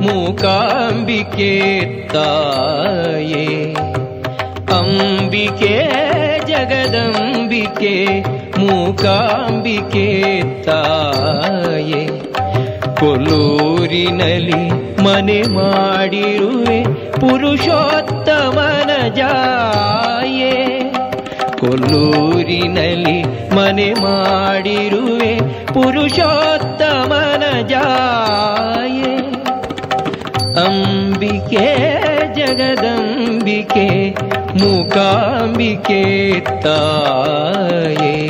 ಮೂಕಾಂಬಿಕೆ ತಾಯೇ ಅಂಬಿಕೆ ಜಗದಂಬಿಕೆ ಮೂಕಾಂಬಿಕೆ ತಾಯೇ ಕೊಲ್ಲೂರಿನಲ್ಲಿ ಮನೆ ಮಾಡಿರುವೆ ಪುರುಷೋತ್ತಮನ ಜಾಯೇ ಕೊಲ್ಲೂರಿನಲ್ಲಿ ಮನೆ ಮಾಡಿರುವೆ ಪುರುಷೋತ್ತಮನ ಜಾಯೇ ಅಂಬಿಕೆ ಜಗದಂಬಿಕೆ ಮೂಕಾಂಬಿಕೆ ತಾಯೇ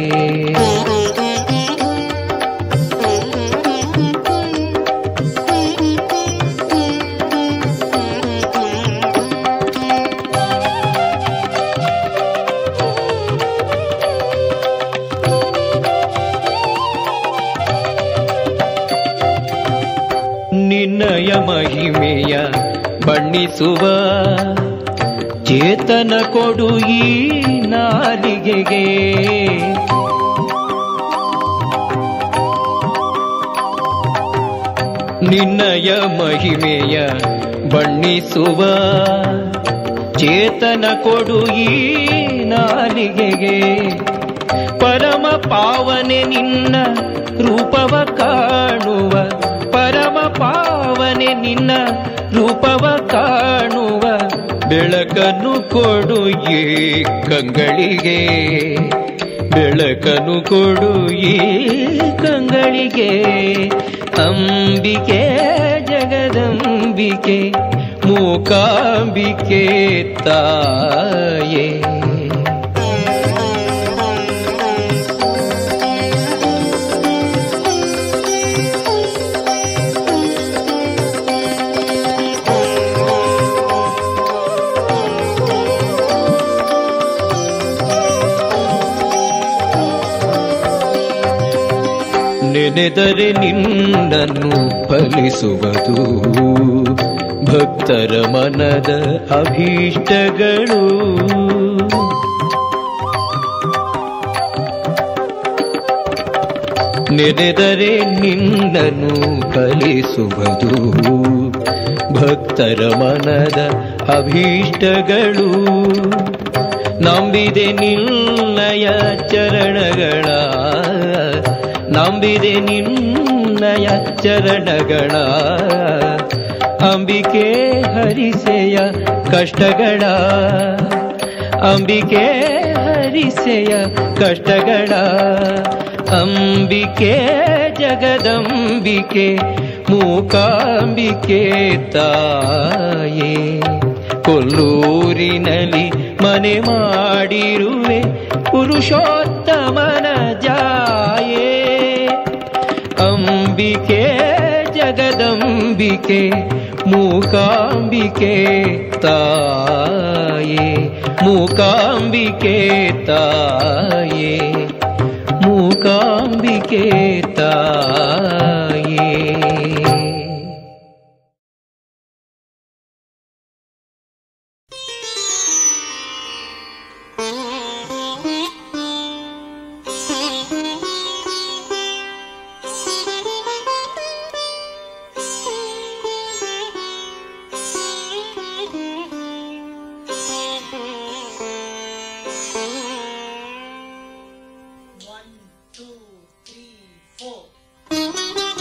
ನಿನ್ನಯ ಮಹಿಮೆಯ ಬಣ್ಣಿಸುವ ಚೇತನ ಕೊಡು ಈ ನಾಲಿಗೆಗೆ ನಿನ್ನಯ ಮಹಿಮೆಯ ಬಣ್ಣಿಸುವ ಚೇತನ ಕೊಡು ಈ ನಾಲಿಗೆಗೆ ಪರಮ ಪಾವನೆ ನಿನ್ನ ರೂಪವ ಕಾಣುವ ಪರಮ ಪಾವನೆ ನಿನ್ನ ರೂಪವ ಕಾಣುವ ಬೆಳಕನ್ನು ಕೊಡು ಈ ಕಂಗಳಿಗೆ ಬೆಳಕನ್ನು ಕೊಡು ಈ ಕಂಗಳಿಗೆ ಅಂಬಿಕೆ ಜಗದಂಬಿಕೆ ಮೂಕಾಂಬಿಕೆ ತಾಯೇ ನೆನೆದರೆ ನಿನ್ನನ್ನು ಫಲಿಸುವುದು ಭಕ್ತರ ಮನದ ಅಭೀಷ್ಟಗಳು ನೆನೆದರೆ ನಿನ್ನನ್ನು ಫಲಿಸುವುದು ಭಕ್ತರ ಮನದ ಅಭೀಷ್ಟಗಳು ನಂಬಿದೆ ನಿನ್ನಯ ಚರಣಗಳ ನಂಬಿದೆ ನಿನ್ನಯ ಚರಣಗಳ ಅಂಬಿಕೆ ಹರಿಸೆಯ ಕಷ್ಟಗಳ ಅಂಬಿಕೆ ಹರಿಸೆಯ ಕಷ್ಟಗಳ ಅಂಬಿಕೆ ಜಗದಂಬಿಕೆ ಮೂಕಾಂಬಿಕೆ ತಾಯೇ ಕೊಲ್ಲೂರಿನಲ್ಲಿ ಮನೆ ಮಾಡಿರುವೆ ಪುರುಷೋತ್ತಮನ ಜಾಯೇ ಅಂಬಿಕೆ ಜಗದಂಬಿಕೆ ಮೂಕಾಂಬಿಕೆ ತಾಯೇ ಮೂಕಾಂಬಿಕೆ ತಾಯೇ ಮೂಕಾಂಬಿಕೆ ತಾಯೇ One, two, three, four.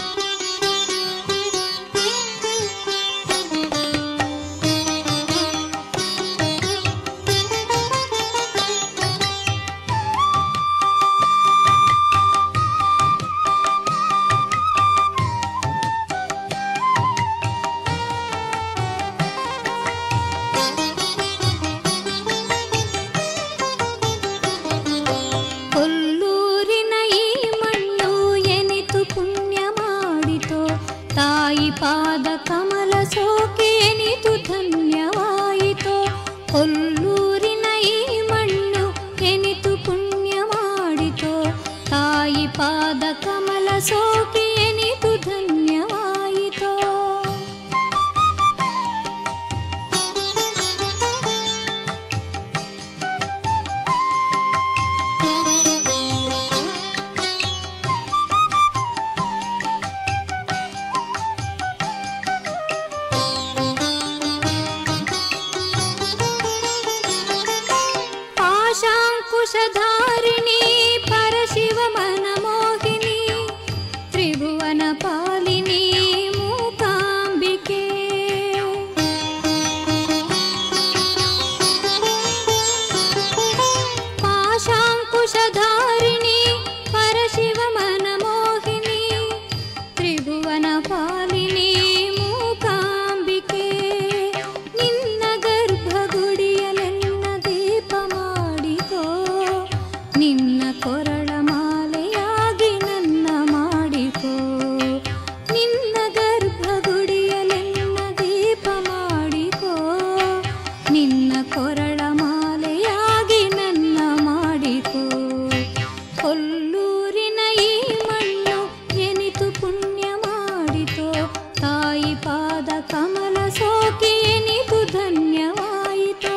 ಪಾದ ಕಮಲ ಸೋಕಿ ಎನಿತು ಧನ್ಯವಾಯಿತೋ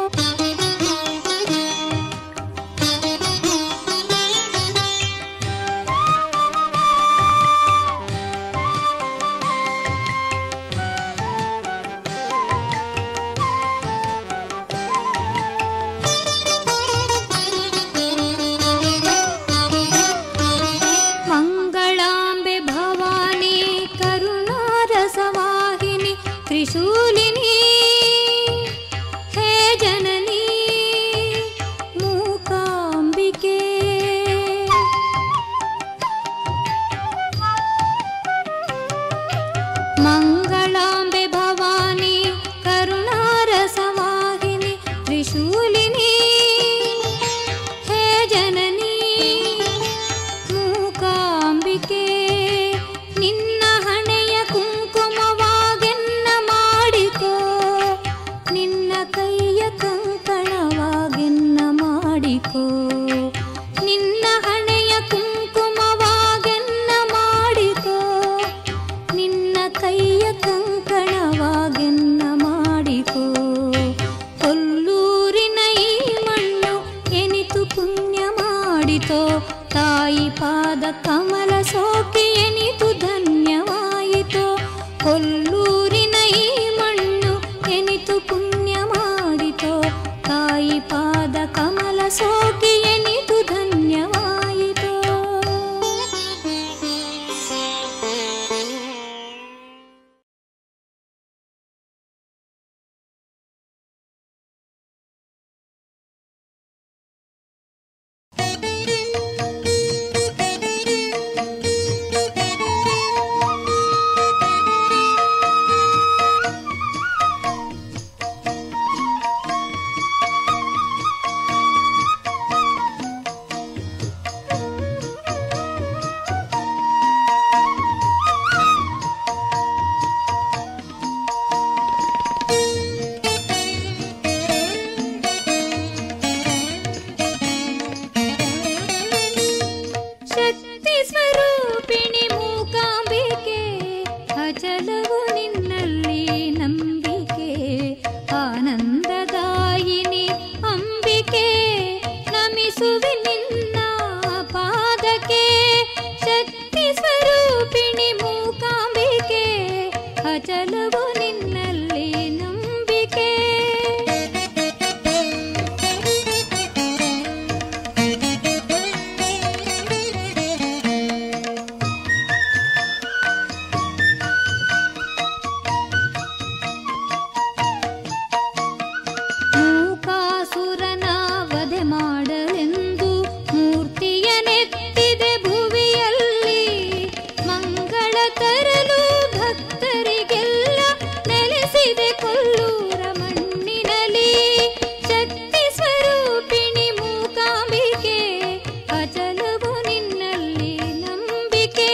ಮಂಗಳಾಂಬೆ ಭವಾನಿ ಕರುಣಾರಸವಾಹಿನಿ ತ್ರಿಶೂಲಿನಿ ಹೇ ಜನನಿ ಮೂಕಾಂಬಿಕೆ ಮಂಗಳಾಂಬೆ ಭವಾನಿ ಕರುಣಾರಸವಾಹಿನಿ ತ್ರಿಶೂಲಿನಿ ಹೇ ಜನನಿ ಮೂಕಾಂಬಿಕೆ ನಿನ್ನ ಹಣೆಯ ಕುಂಕುಮವಾಗೆನ್ನ ಮಾಡಿಕೋ ನಿನ್ನ ಕೈಯ ಕಂಕಣವಾಗೆನ್ನ ಮಾಡಿಕೋ ನಿನ್ನ ಹಣೆಯ ಕುಂಕುಮವಾಗೆನ್ನ ಮಾಡಿಕೋ ನಿನ್ನ ಕೈಯ ಕಂಕಣವಾಗೆನ್ನ ಮಾಡಿಕೋ ಕೊಲ್ಲೂರಿನ ಈ ಮಣ್ಣು ಎನಿತು ಪುಣ್ಯ ಮಾಡಿತೋ ತಾಯಿ ಪಾದ ಕಮಲ ಸೋಕಿ ಎನಿತು ಧನ್ಯವಾಯಿತೋ ಕೊಲ್ಲೂರಿನ ಈ ಮಣ್ಣು ಎನಿತು ಪುಣ್ಯ ಮಾಡಿತೋ ತಾಯಿ ಪಾದ ಕಮಲ ಸೋಕಿ ಎನಿತು ಧನ್ಯವಾಯಿತೋ ಶಕ್ತಿ ಸ್ವರೂಪಿಣಿ ಮೂಕಾಂಬಿಕೆ ಅಚಲವು ನಿನ್ನಲ್ಲಿ ನಂಬಿಕೆ ಆನಂದದಾಯಿನಿ ಅಂಬಿಕೆ ನಮಿಸುವೆ ನಿನ್ನ ಪಾದಕ್ಕೆ ಶಕ್ತಿ ಸ್ವರೂಪಿಣಿ ಮೂಕಾಂಬಿಕೆ ಅಚಲವು ನಿನ್ನಲ್ಲಿ ನಂಬಿಕೆ ಮೂಕಾಸುರನ ವಧೆ ಮಾಡಲೆಂದು ಮೂರ್ತಿಯನೆತ್ತಿದೆ ಭುವಿಯಲ್ಲಿ ಮಂಗಳ ತರಲು ಭಕ್ತರಿಗೆಲ್ಲ ನೆಲೆಸಿದೆ ಕೊಲ್ಲೂರ ಮಣ್ಣಿನಲ್ಲಿ ಶಕ್ತಿ ಸ್ವರೂಪಿಣಿ ಮೂಕಾಂಬಿಕೆ ಅಚಲವು ನಿನ್ನಲ್ಲಿ ನಂಬಿಕೆ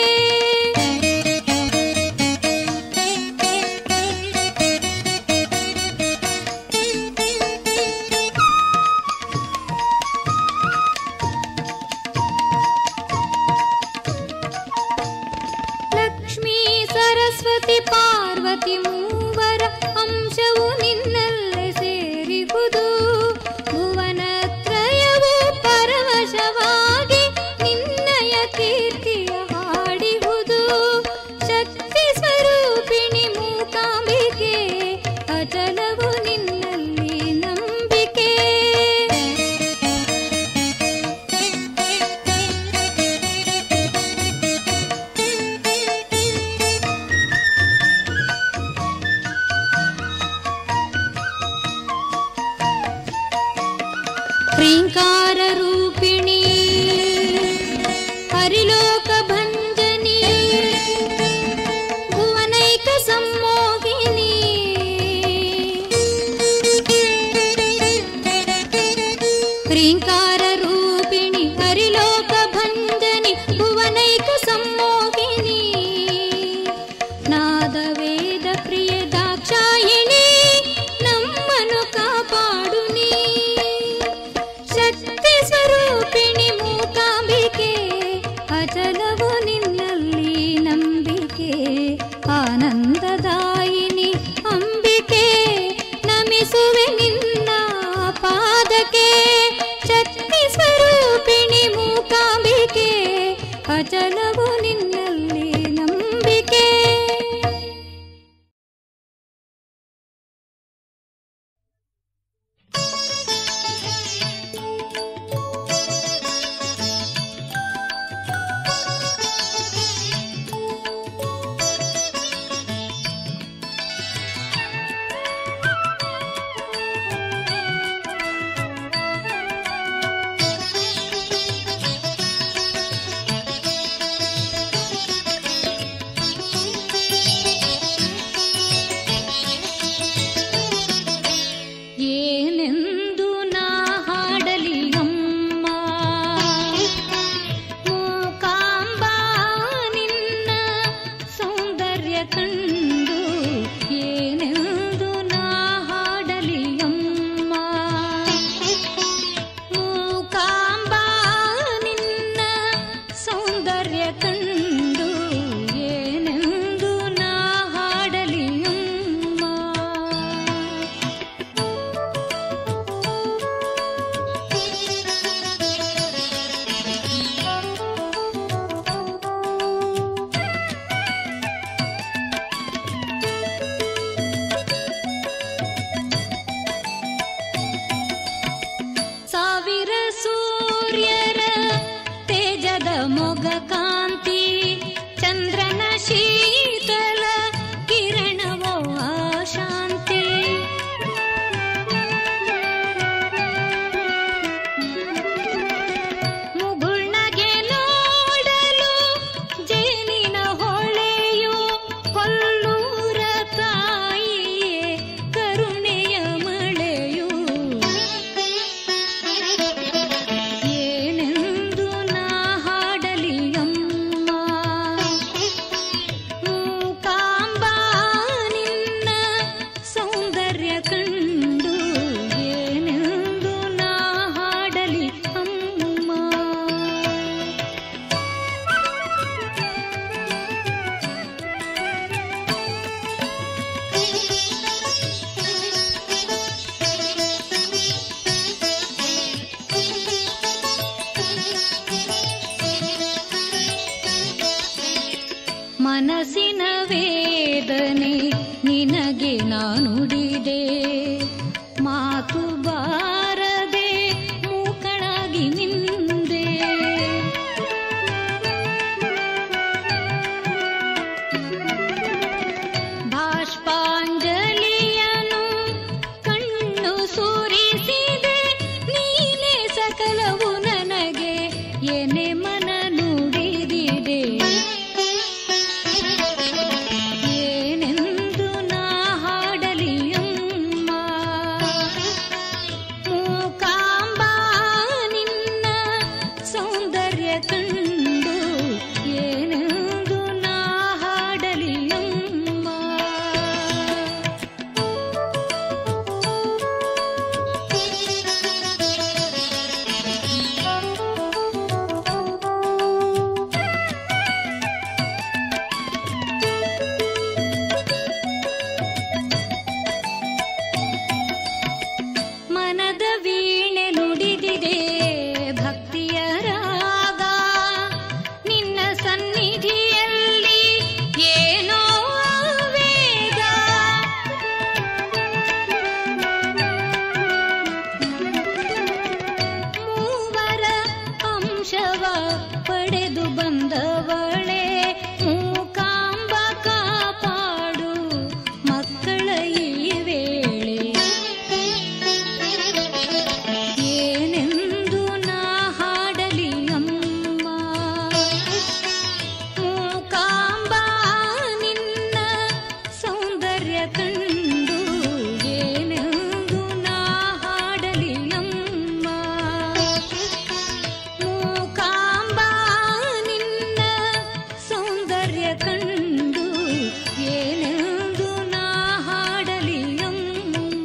ಲಕ್ಷ್ಮೀ ಸರಸ್ವತಿ ಪಾರ್ವತಿ ಮೂವರ ಅಂಶವು ನಿನ್ನಲ್ಲೇ ಸೇರಿಹುದು ಭುವನತ್ರಯವು ಪರವಶವಾಗಿ ನಿನ್ನಯ ಕೀರ್ತಿಯ ಹಾಡಿಹುದು ಶಕ್ತಿ ಸ್ವರೂಪಿಣಿ ಮೂಕಾಂಬಿಕೆ ಅಚಲವು ನಿನ್ನಲ್ಲಿ ನಂಬಿಕೆ ಕ್ರೀಂಕಾರ ರೂಪಿಣಿ ಹರಿಲೋಕ ಭಂಜನಿ ಭುವನೈಕ ಸಮ್ಮೋಹಿನಿ ಕ್ರೀಂಕಾರ ರೂಪಿಣಿ ಹರಿಲೋಕ ಭಂಜನಿ ಭುವನೈಕ ಸಮ್ಮೋಹಿನಿ ನಾದ ವೇದ ಪ್ರಿಯ ದಾಕ್ಷಾಯಿಣಿ ನಮ್ಮನು ಕಾಪಾಡು ನೀ ಶಕ್ತಿ ನಾನುಡಿದೆ ಮಾತು ಬಾರದೆ ಮೂಕಳಾಗಿ ನಿಂದೆ ಬಾಷ್ಪಾಂಜಲಿಯನು ಕಣ್ಣು ಸೂರಿಸಿದೆ ನೀನೆ ಸಕಲವು ನನಗೆ ಎನೆ ಮನ ನುಡಿದಿದೆ ಏನೆಂದು ನಾ ಹಾಡಲಿಯಮ್ಮ ಮೂಕಾಂಬ ನಿನ್ನ ಸೌಂದರ್ಯ ಕಂಡು ಏನೆಂದು ನಾ ಹಾಡಲಿಯಮ್ಮ ಮನದ ವೀಣೆ ನುಡಿದಿದೆ ಭಕ್ತಿಯ ರಾಗ ನಿನ್ನ ಸನ್ನಿಧಿಯಲ್ಲಿ ಏನೋ ವೇಗ ಮೂವರ ಅಂಶವ ಪಡೆದು ಬಂದವಳೆ ಮೂಕಾಂಬ ಕಾಪಾಡು ಮಕ್ಕಳ ಈ ವೇಳೆ ಏನೆಂದು ನಾ ಹಾಡಲಿ ಅಮ್ಮ ಮೂಕಾಂಬ ನಿನ್ನ ಸೌಂದರ್ಯ ಕಂಡು ಏನೆಂದು ನಾ ಹಾಡಲಿ ಅಮ್ಮ ಮೂಕಾಂಬ ನಿನ್ನ ಸೌಂದರ್ಯ ಕಂಡು ಏನೆಂದು ನಾ ಹಾಡಲಿ ಅಮ್ಮ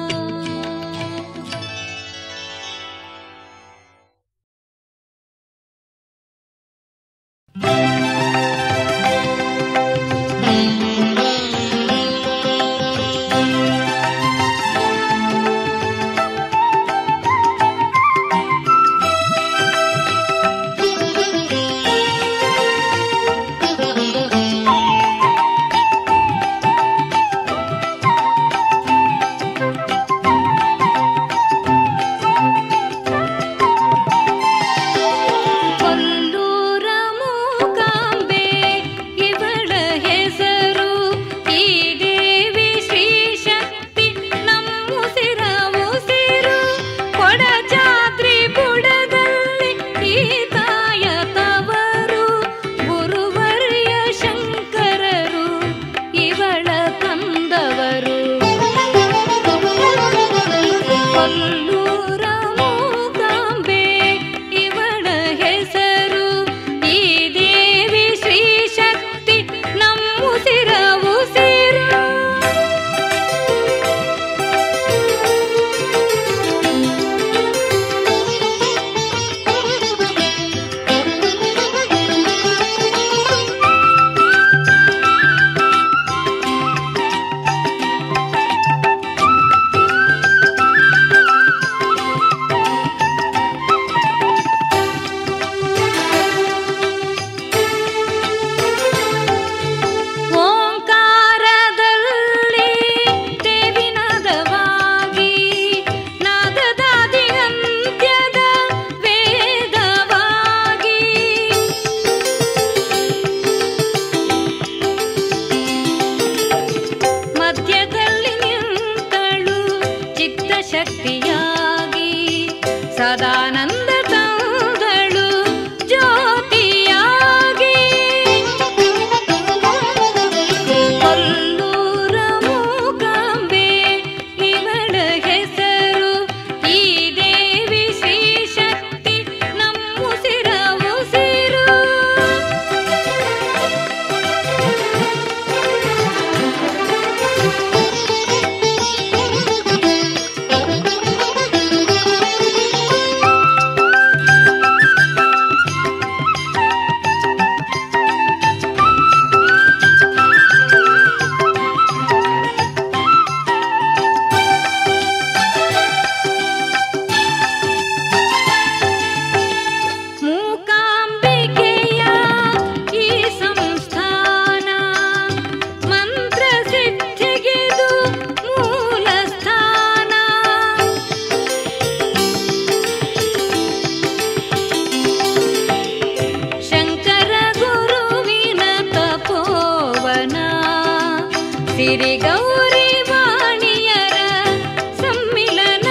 ಕೊಲ್ಲೂರ ಮೂಕಾಂಬೆ ಇವಳ ಹೆಸರು ಈ ದೇವಿ ಶ್ರೀ ಶಕ್ತಿ ಗೌರಿ ವಾಣಿಯರ ಸಮ್ಮಿಲನ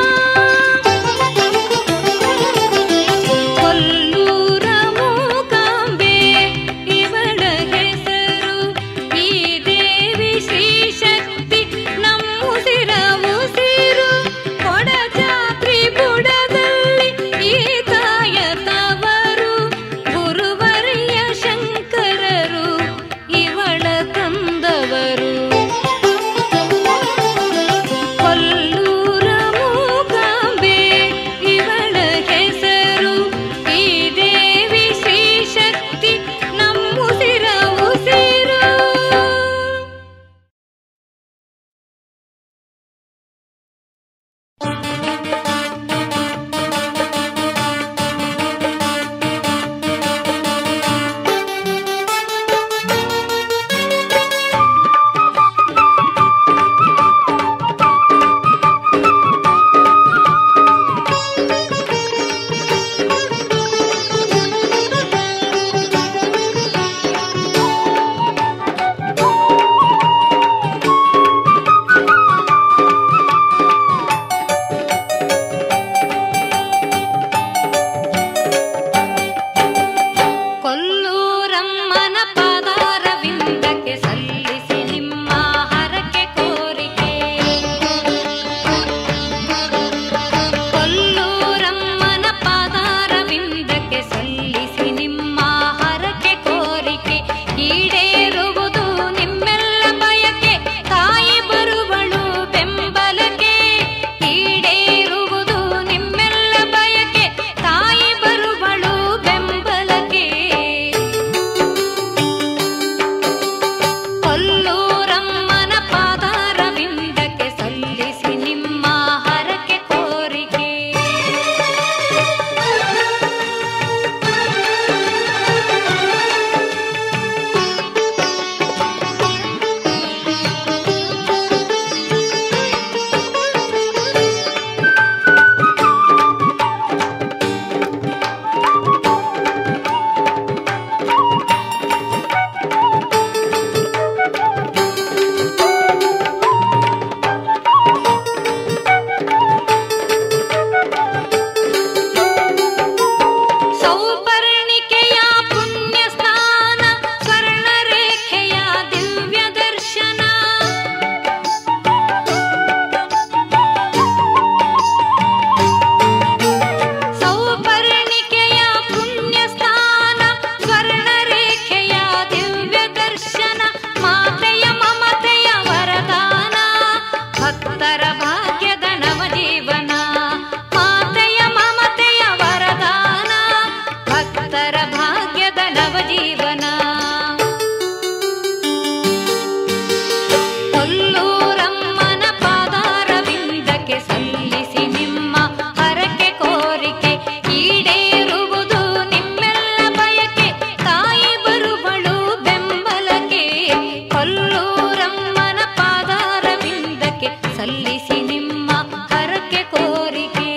ಕೊಲ್ಲೂರ ಮೂಕಾಂಬೆ ಇವಳ ಹೆಸರು ಈ ದೇವಿ ಶ್ರೀ ಶಕ್ತಿ ನಮ್ಮುಸಿರ ಉಸಿರು ಕೊಡಜಾತ್ರಿ ಬುಡದಲ್ಲಿ ಈ ತಾಯ ತವರು ಗುರುವರಿಯ ಶಂಕರರು ಇವಳ ತಂದವರು ಕೊಲ್ಲೂರ ಮೂಕಾಂಬೆ ಇವಳ ಹೆಸರು ಈ ದೇವಿ ಶ್ರೀ ಶಕ್ತಿ ನಮ್ಮುಸಿರ ಉಸಿರು ಕೊಲ್ಲೂರಮ್ಮನ ಪಾದಾರವಿಂದಕ್ಕೆ ಸಲ್ಲಿಸಿ ನಿಮ್ಮ ಹರಕೆ ಕೋರಿಕೆ ಕೊಲ್ಲೂರಮ್ಮನ ಪಾದಾರವಿಂದಕ್ಕೆ ಸಲ್ಲಿಸಿ ನಿಮ್ಮ ಹರಕೆ ಕೋರಿಕೆ ಈಡೇರುವುದು ನಿಮ್ಮೆಲ್ಲ ಬಯಕೆ ತಾಯಿ ಬರುವಳು ಬೆಂಬಲಕ್ಕೆ ಈಡೇರುವುದು ನಿಮ್ಮೆಲ್ಲ ಬಯಕೆ ತಾಯಿ ಬರುವಳು ಬೆಂಬಲಕ್ಕೆ ಕೊಲ್ಲೂರಮ್ಮನ ಪಾದಾರವಿಂದಕ್ಕೆ ಸಲ್ಲಿಸಿ ನಿಮ್ಮ ಹರಕೆ ಕೋರಿಕೆ ಸೌಪರ್ಣಿಕೆಯ ಪುಣ್ಯ ಸ್ನಾನ ಸ್ವರ್ಣರೇಖೆಯ ದಿವ್ಯ ದರ್ಶನ ಸೌಪರ್ಣಿಕೆಯ ಪುಣ್ಯ ಸ್ನಾನ ಸ್ವರ್ಣರೇಖೆಯ ದಿವ್ಯ ದರ್ಶನ ಮಾತೆಯ ಮಮತೆಯ ವರದಾನ ಭಕ್ತರ ಭಾಗ್ಯದ ನವಜೀವನ ಮಾತೆಯ ಮಮತೆಯ ವರದಾನ ಭಕ್ತರ ಭಾಗ್ಯದ ನವಜೀವನ ಕೊಲ್ಲೂರಮ್ಮನ ಪಾದಾರವಿಂದಕ್ಕೆ ಸಲ್ಲಿಸಿ ನಿಮ್ಮ ಹರಕೆ ಕೋರಿಕೆ ಈಡೇರುವುದು ನಿಮ್ಮೆಲ್ಲ ಬಯಕೆ ತಾಯಿ ಬರುವಳು ಬೆಂಬಲಕ್ಕೆ ಕೊಲ್ಲೂರಮ್ಮನ ಪಾದಾರವಿಂದಕ್ಕೆ ಸಲ್ಲಿಸಿ ನಿಮ್ಮ ಹರಕೆ ಕೋರಿಕೆ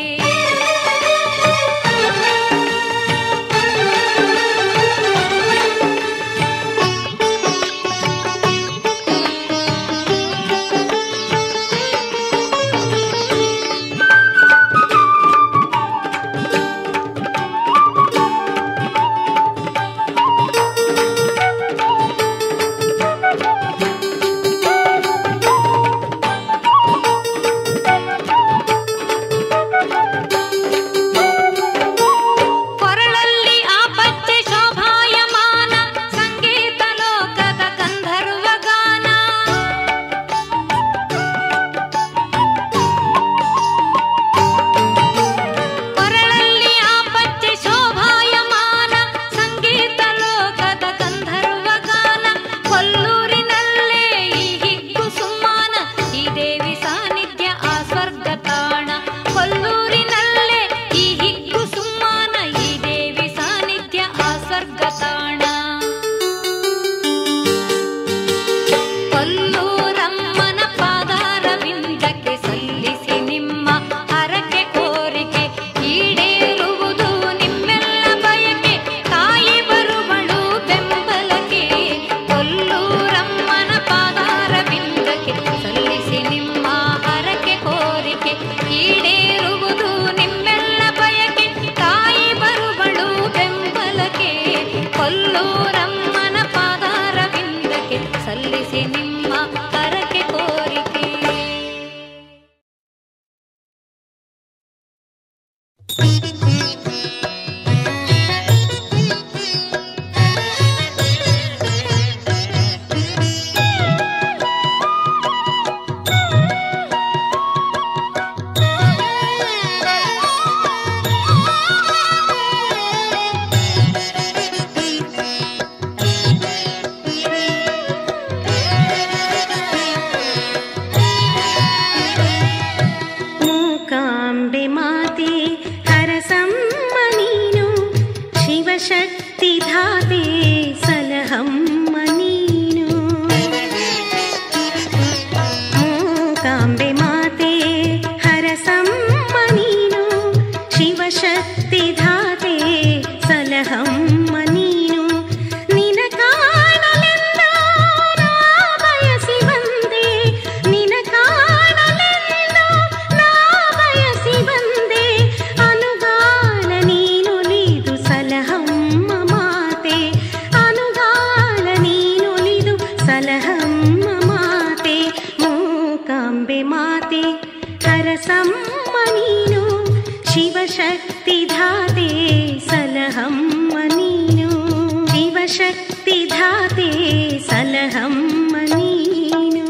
ಮೂಕಾಂಬೆ ಮಾತೆ ಹರಸಮ್ಮ ನೀನು ಶಿವಶಕ್ತಿ ಧಾತೆ ಸಲಹಮ್ಮ ನೀನು ಶಿವಶಕ್ತಿ ಧಾತೆ ಸಲಹಮ್ಮ ನೀನು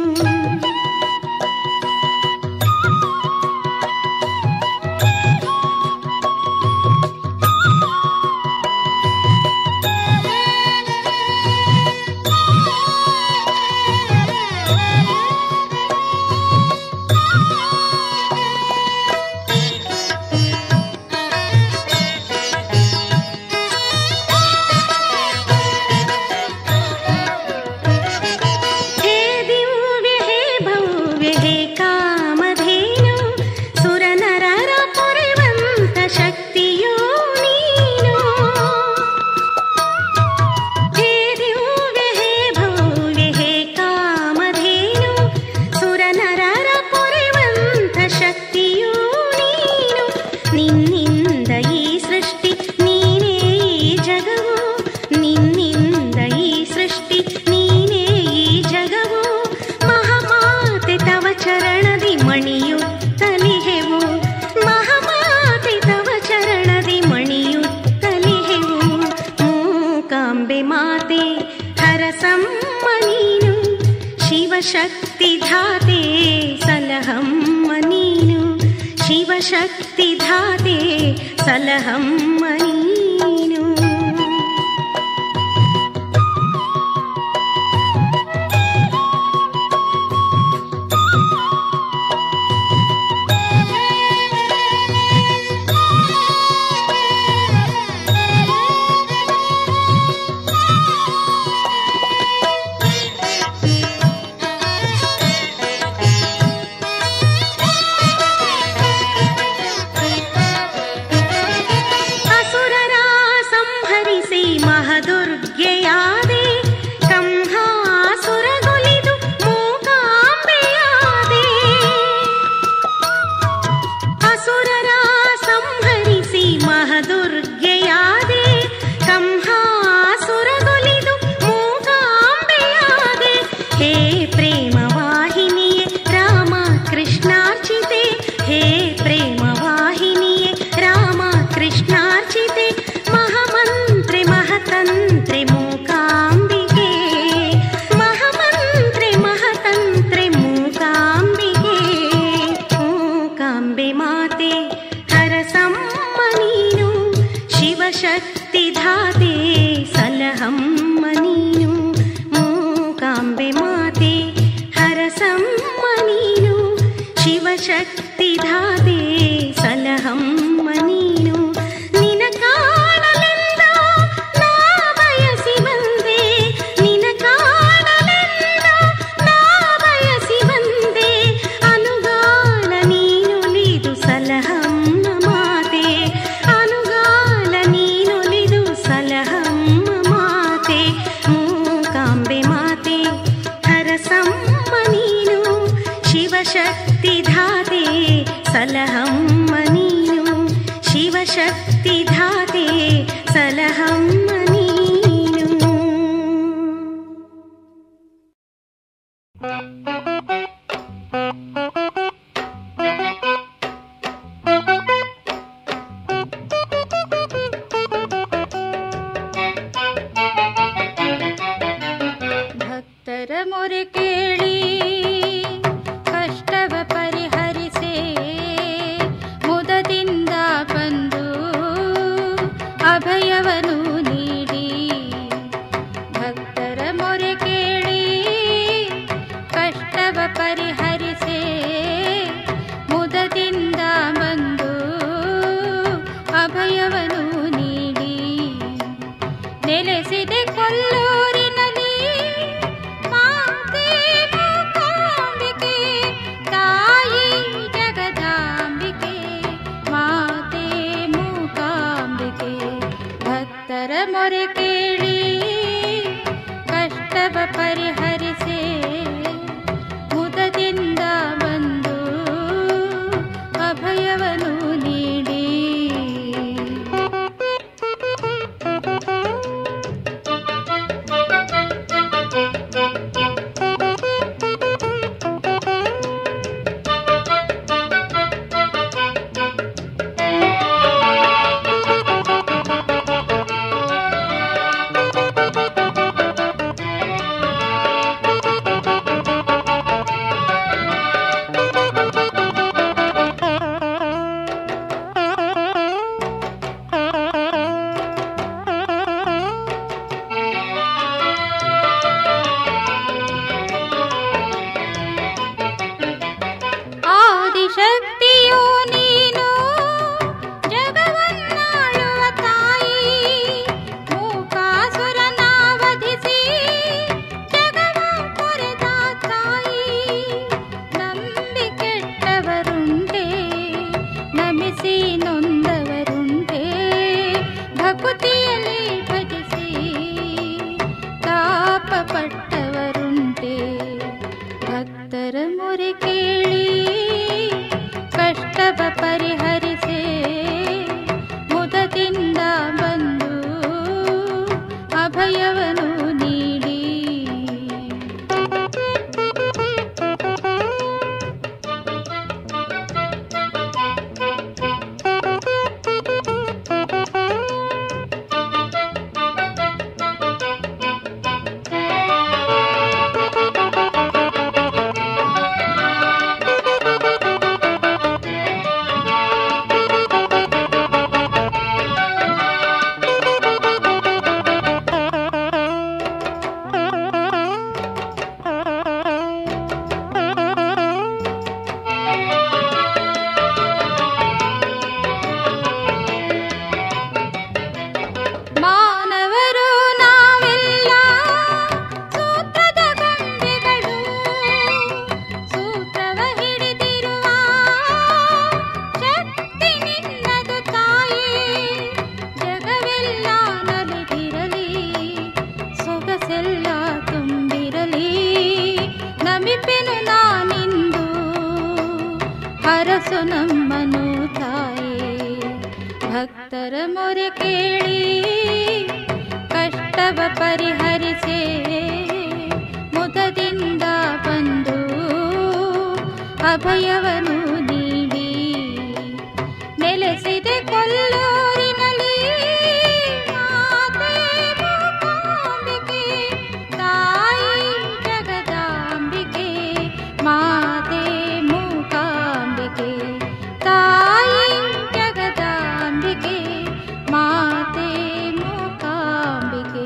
ಹೇ ದಿವ್ಯ ಹೇ ಭವ್ಯ ಹೇ ಕಾಮಧೇನು ಸುರನರರ ಪೊರೆವಂತ ಶಕ್ತಿಯೋ ನೀನು ಹೇ ದಿವ್ಯ ಹೇ ಭವ್ಯ ಹೇ ಕಾಮಧೇನು ಸುರನರರ ಪೊರೆವಂತ ಶಕ್ತಿಯೋ ನೀನು ನಿನ್ನಿಂದ ಈ ಸೃಷ್ಟಿ ನೀನೇ ಈ ಜಗವು ನಿನ್ನಿಂದ ಈ ಸೃಷ್ಟಿ ನೀನೇ ಈ ಜಗವು ಮಹಾಮಾತೆ ತವ ಚರಣದಿ ಮಣಿಯುತ್ತಲಿಹೆವು ಮಹಾಮಾತೆ ತವ ಚರಣದಿ ಮಣಿಯುತ್ತಲಿಹೆವು ಮೂಕಾಂಬೆ ಮಾತೆ ಹರಸಮ್ಮ ನೀನು ಶಿವಶಕ್ತಿ ಧಾತೆ ಸಲಹಮ್ಮ ನೀನು ಶಿವಶಕ್ತಿ ಧಾತೆ ಸಲಹಮ್ಮ ನೀನು ಅಸುರರ ಸಂಹರಿಸಿ ಮಹದುರ್ಗೆಯಾದೆ ಕಂಹಾಸುರಗೊಲಿದು ಮೂಕಾಂಬೆಯಾದೆ ಅಸುರರ ಸಂಹರಿಸಿ ಮಹದುರ್ಗೆಯಾದೆ ಕಂಹಾಸುರಗೊಲಿದು ಮೂಕಾಂಬೆಯಾದೆ ಹೇ ಪ್ರೇಮ ವಾಹಿನಿಯೇ ರಾಮ ಕೃಷ್ಣಾರ್ಚಿತೆ ಹೇ ಪ್ರೇಮ ವಾಹಿನಿಯೇ ರಾಮ ಕೃಷ್ಣಾರ್ಚಿತೆ ಮಹಾಮಂತ್ರೆ ಮಹತಂತ್ರೆ ಮೂಕಾಂಬಿಕೆ ಮಹಾಮಂತ್ರೆ ಮಹತಂತ್ರೆ ಮೂಕಾಂಬಿಕೆ ಮೂಕಾಂಬೆ ಮಾತೆ ಹರಸಮ್ಮ ನೀನು ಶಿವಶಕ್ತಿ ಧಾತೆ ಸಲಹಮ್ಮ ನೀನು ಮೂಕಾಂಬೆ ಮಾತೆ ಹರಸಮ್ಮ ನೀನು ಶಿವಶಕ್ತಿ ಧಾತೆ ಸಲಹಮ್ಮ ನೀನು ನಿನ ಕಾಣಲೆಂದೋ ನಾ ಬಯಸಿ ಬಂದೆ ನಿನ ಕಾಣಲೆಂದೋ ನಾ ಬಯಸಿ ಬಂದೆ ಅನುಗಾಲ ನೀನುಲಿದು ಸಲಹಮ್ಮ ಮಾತೆ ಅನುಗಾಲ ನೀನುಲಿದು ಸಲಹಮ್ಮ ಮಾತೆ ಮೂಕಾಂಬೆ ಮಾತೆ ಹರಸಮ್ಮ ನೀನು ಶಿವಶಕ್ತಿ ಧಾತೆ ಸಲಹಮ್ಮ ನೀನು ಶಿವಶಕ್ತಿ ಧಾತೆ ಸಲಹಮ್ಮ ನೀನು ಭಕ್ತರ ಮೊರೆ ಕೇಳಿ ಕಷ್ಟವ ಆದಿಶಕ್ತಿಯೋ ನೀನು ಜಗವನ್ನಾಳುವ ತಾಯಿ ಮೂಕಾಸುರನ ವಧಿಸಿ ಜಗವ ಪೊರೆದ ತಾಯಿ ನಂಬಿ ಕೆಟ್ಟವರುಂಟೆ ನಮಿಸಿ ನೊಂದವರುಂಟೆ ಭಕುತಿಯಲ್ಲಿ ಭಜಿಸಿ ತಾಪ ಪಟ್ಟವರುಂಟೆ ಭಕ್ತರ ಮೊರೆ ಕೇಳಿ ಕಷ್ಟವ ಪರಿಹರಿಸೆ ಮುದದಿಂದ ಬಂದು ಅಭಯವನ್ನು ನೀಡಿ ಮಾನವರು ನಾವೆಲ್ಲ ಸೂತ್ರದ ಗೊಂಬೆಗಳು ಸೂತ್ರವ ಹಿಡಿದಿರುವ ಶಕ್ತಿ ನಿನ್ನದು ತಾಯಿ ಜಗವೆಲ್ಲ ನಲಿದಿರಲಿ ಸೊಗಸೆಲ್ಲ ತುಂಬಿರಲಿ ನಮಿಪೆನು ನಾನಿಂದು ಹರಸು ನಮ್ಮನು ತಾಯಿ ಭಕ್ತರ ಮೊರೆ ಕೇಳಿ ಕಷ್ಟವ ಪರಿಹರಿಸೆ ಮುದದಿಂದ ಬಂದು ಅಭಯವನ್ನು ನೀಡಿ ನೆಲೆಸಿದೆ ಕೊಲ್ಲೂರಿನಲ್ಲಿ ಮಾತೆ ಮೂಕಾಂಬಿಕೆ, ತಾಯಿ ಜಗದಾಂಬಿಕೆ ಮಾತೆ ಮೂಕಾಂಬಿಕೆ ತಾಯಿ ಜಗದಾಂಬಿಕೆ ಮಾತೆ ಮೂಕಾಂಬಿಕೆ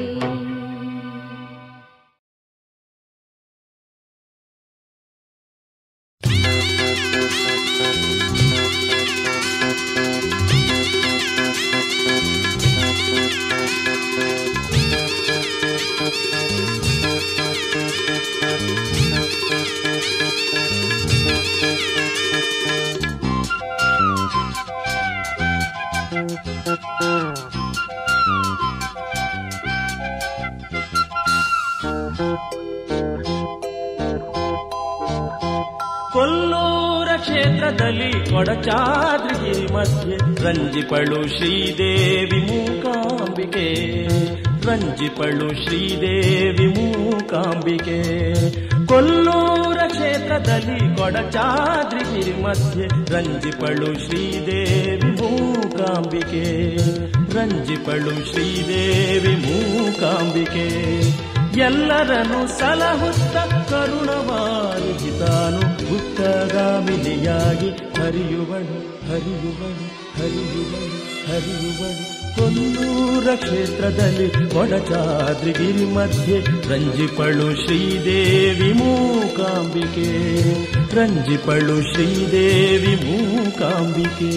ಕೊಲ್ಲೂರ ಕ್ಷೇತ್ರದಲ್ಲಿ ಕೊಡಚಾದ್ರಿಗಿರಿ ಮಧ್ಯೆ ರಂಜಿಪಳು ಶ್ರೀದೇವಿ ಮೂಕಾಂಬಿಕೆ ರಂಜಿಪಳು ಶ್ರೀದೇವಿ ಮೂಕಾಂಬಿಕೆ ಕೊಲ್ಲೂರ ಕ್ಷೇತ್ರದಲ್ಲಿ ಕೊಡಚಾದ್ರಿಗಿರಿ ಮಧ್ಯೆ ರಂಜಿಪಳು ಶ್ರೀದೇವಿ ಮೂಕಾಂಬಿಕೆ ರಂಜಿಪಳು ಶ್ರೀದೇವಿ ಮೂಕಾಂಬಿಕೆ ಎಲ್ಲರನ್ನು ಸಲಹುತ್ತ ಕರುಣವಾರಿಸಿತಾನು ಹುತ್ತಗಾಮಿನಿಯಾಗಿ ಹರಿಯುವಳು ಹರಿಯುವಳು ಹರಿಯುವಳು ಹರಿಯುವಳು ಕೊಲ್ಲೂರ ಕ್ಷೇತ್ರದಲ್ಲಿ ಕೊಡಚಾದ್ರಿಗಿರಿ ಮಧ್ಯೆ ರಂಜಿಪಳು ಶ್ರೀದೇವಿ ಮೂಕಾಂಬಿಕೆ ರಂಜಿಪಳು ಶ್ರೀದೇವಿ ಮೂಕಾಂಬಿಕೆ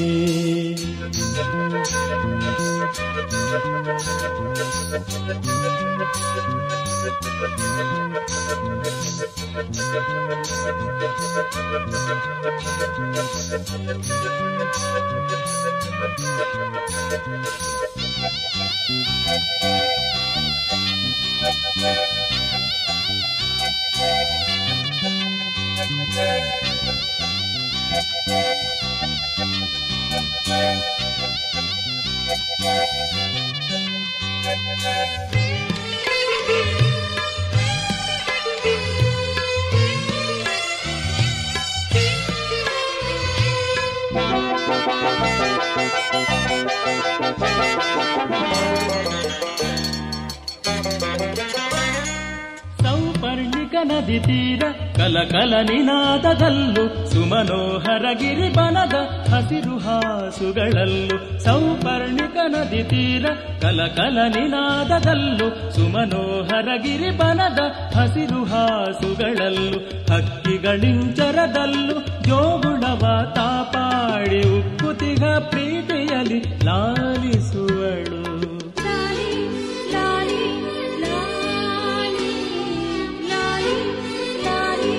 ಸೌಪರ್ಣಿಕ ನದಿ ತೀರ ಕಲಕಲ ನಿನಾದದಲ್ಲೂ ಸುಮನೋಹರ ಗಿರಿಬನದ ಹಸಿರು ಹಾಸುಗಳಲ್ಲೂ ಸೌಪರ್ಣಿಕ ನದಿ ತೀರ ಕಲಕಲ ನಿನಾದದಲ್ಲೂ ಸುಮನೋಹರ ಗಿರಿಬನದ ಹಸಿರು ಹಾಸುಗಳಲ್ಲೂ ಹಕ್ಕಿಗಳಿಂಚರದಲ್ಲೂ ಜೋಗುಳವ ತಾಪಾಡಿ ಉಕ್ಕುತಿಗ ಪ್ರೀತಿಯಲಿ ಲಾಲಿಸುವಳು ಲಾಲಿ ಲಾಲಿ ಲಾಲಿ ಲಾಲಿ ಲಾಲಿ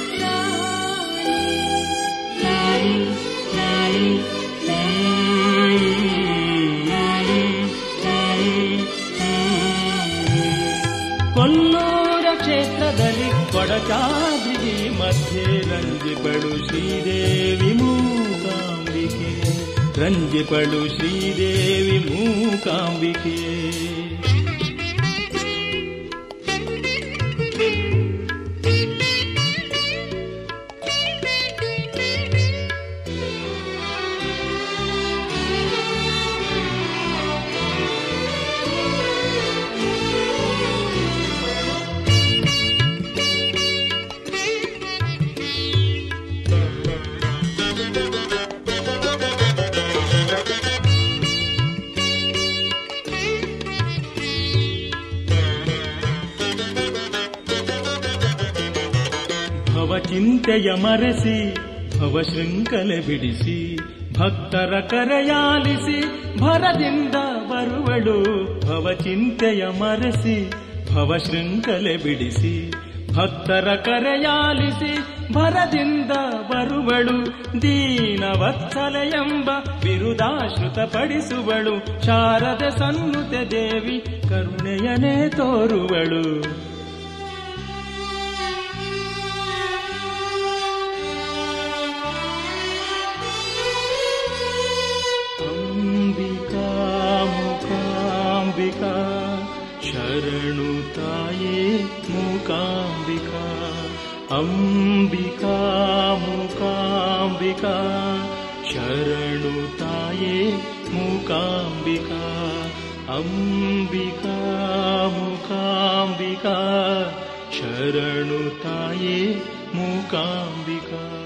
ಲಾಲಿ ಲಾಲಿ ಲಾಲಿ ಕೊಲ್ಲೂರ ಕ್ಷೇತ್ರದಲ್ಲಿ ಕೊಡಚಾದ್ರಿ ಮಧ್ಯೆ ರಂಜಿಪಡು ಶ್ರೀದೇವಿ ಮೂಕಾಂಬಿಕೆ ರಂಜಿಪಡು ಶ್ರೀದೇವಿ ಮೂಕಾಂಬಿಕೆ ಭವ ಚಿಂತೆಯ ಮರೆಸಿ ಭವ ಶೃಂಖಲೆ ಬಿಡಿಸಿ ಭಕ್ತರ ಕರೆಯಾಲಿಸಿ ಭರದಿಂದ ಬರುವಳು ಭವ ಚಿಂತೆಯ ಮರೆಸಿ ಭವ ಶೃಂಖಲೆ ಬಿಡಿಸಿ ಭಕ್ತರ ಕರೆಯಾಲಿಸಿ ಭರದಿಂದ ಬರುವಳು ದೀನವತ್ಸಲ ಎಂಬ ಬಿರುದಾಶ್ರುತ ಪಡಿಸುವಳು ಶಾರದ ಸನ್ನುತೆ ದೇವಿ ಕರುಣೆಯನೇ ತೋರುವಳು ಅಂಬಿಕಾ ಮುಖಾಂಬಿಕಾ ಶರಣು ತಾಯೇ ಮೂಕಾಂಬಿಕಾ ಅಂಬಿಕಾ ಮೂಕಾಂಬಿಕಾ ಶರಣು ತಾಯೇ ಮೂಕಾಂಬಿಕಾ ಅಂಬಿಕಾ ಮೂಕಾಂಬಿಕಾ ಶರಣು ತಾಯೇ ಮೂಕಾಂಬಿಕಾ